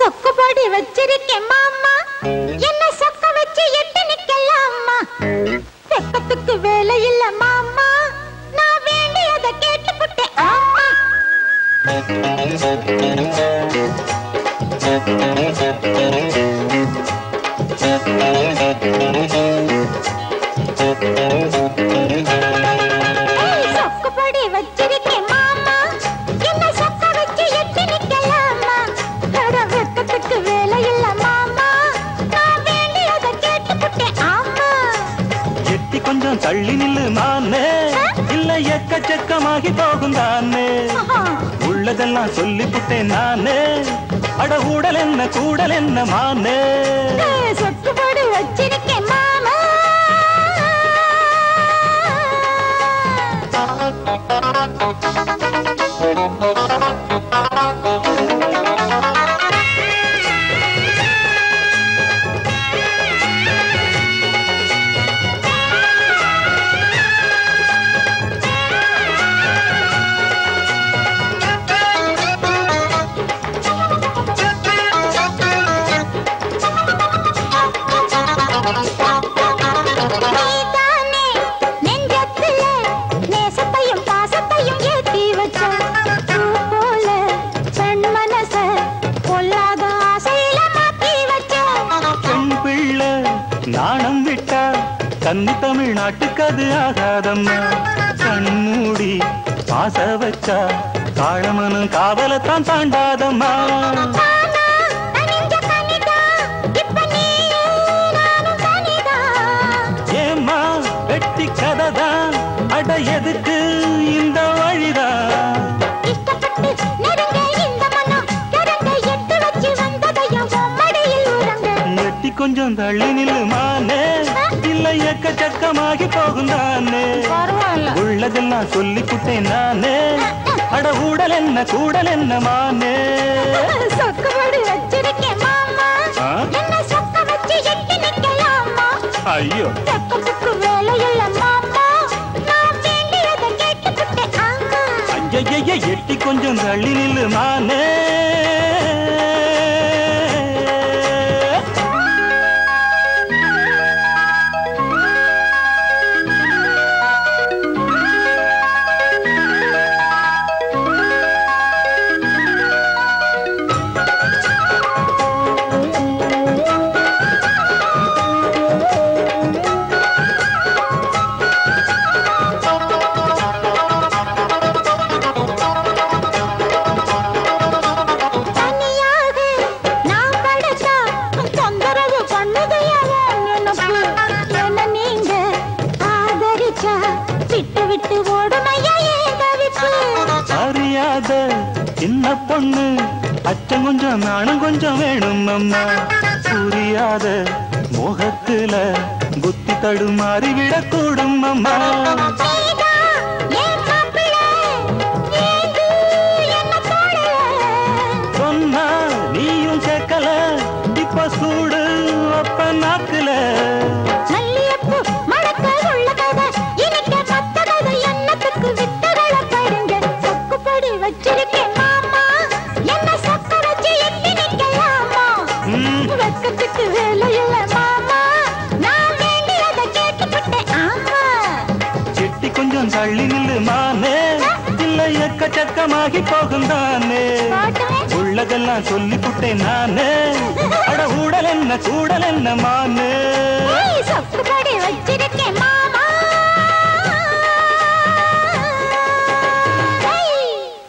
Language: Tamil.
சொக்குபடி வச்சிருக்கேன் மாமா என்ன சொக்க வச்சு எட்டு நிக்கலாமா வெக்கத்துக்கு வேலை இல்ல மாமா நான் வேண்டியதை கேட்டுப்புட்டேன் ஆமா ஏய், சொக்குபடி வச்சிருக்கேன் மாமா என்ன சொக்க வச்சு எட்டு நிக்கலாமா அட வெக்கத்துக்கு வேலை இல்ல மாமா நான் வேண்டியதை கேட்டுப்புட்டேன் ஆமா எட்டி கொஞ்சம் தள்ளி நில்லு மானே இல்ல எக்கச்சக்கமாகி போகும் தானே ஆஹா. உள்ளதெல்லாம் சொல்லிப்புட்டேன் நானே அட ஊடல் என்ன கூடல் என்ன மானே ஏய், சொக்குபடி வச்சிருக்கேன் மாமா நீதானே நெஞ்சத்துல நேசத்தையும் பாசத்தையும் ஏத்தி வச்ச பூ போல பெண் மனச பொல்லாத ஆசையில மாத்தி வச்ச பெண் பிள்ளை நாணம் விட்டா கன்னி தமிழ்நாட்டுக்கு அது ஆகாதம்மா கண்மூடி பாச வச்சா காளமனும் காவலத்தான் தாண்டாதம்மா ஆனா, நனைஞ்ச கனிதான், இப்ப நீயும் நானும் தனிதான். ஏம்மா வெட்டி கதைதான் அட எதுக்கு இந்த வழிதான் இஷ்டப்பட்டு நெருங்க இந்த மனம், கிறங்க எட்டு வச்சு வந்ததையும் உன் மடியில் உறங்க. எட்டி கொஞ்சம் தள்ளி நில்லு மானே இல்ல எக்கச்சக்கமாகி போகும் தானே பரவாயில்ல. உள்ளதெல்லாம் சொல்லி புட்டேன் நானே அட ஊடல் என்ன கூடல் என்ன மானே சொக்குபடி வச்சிருக்கேன் மாமா. ஆ? என்ன சொக்க வச்சு எட்டி நிக்கலாமா? ஐயோ வெக்கத்துக்கு வேலை இல்ல மாமா. நான் வேண்டியதை கேட்டுப்புட்டேன் ஆமா. ஐயய்ய எட்டி கொஞ்சம் தள்ளி நில்லு மானே தனியாக நான் படுத்தா தொந்தரவு பண்ணுதையா உன் நினப்பு. என்னை நீங்க ஆதரிச்சா விட்டு விட்டு ஓடுமையா ஏன் தவிப்பு? அறியாத சின்ன பொண்ணு அச்சம் கொஞ்சம் நானும் கொஞ்சம் வேணும் அம்மா புரியாத மோகத்துல புத்தி தடுமாறி விடக்கூடும் அம்மா நீதான் என் மாப்பிள்ளை, ஏந்து என்ன போடல. சொன்னா நீயும் கேட்கல இப்ப சூடு அப்ப நாக்குல மல்லிகைப்பூ மணக்க உள்ள கதை, இனிக்க மத்த கதை, எண்ணத்துக்கு வித்தகளை படுங்க. சொக்குப்பொடி வச்சிருக்கேன் மாமா, என்ன சொக்க வச்சு எட்டி நிக்கலாமா? ம், வெக்கத்துக்கு வேலை இல்ல மாமா, நான் வேண்டியதை கேட்டுப்புட்டேன் ஆமா. செட்டி கொஞ்சம் தள்ளி நில்லு மானே இல்ல எக்கச்சக்கமாகி போகும் தானே பாட்டுமே உள்ளதெல்லாம் சொல்லி புட்டேன் நானே அட ஊடல் என்ன கூடல் என்ன மானே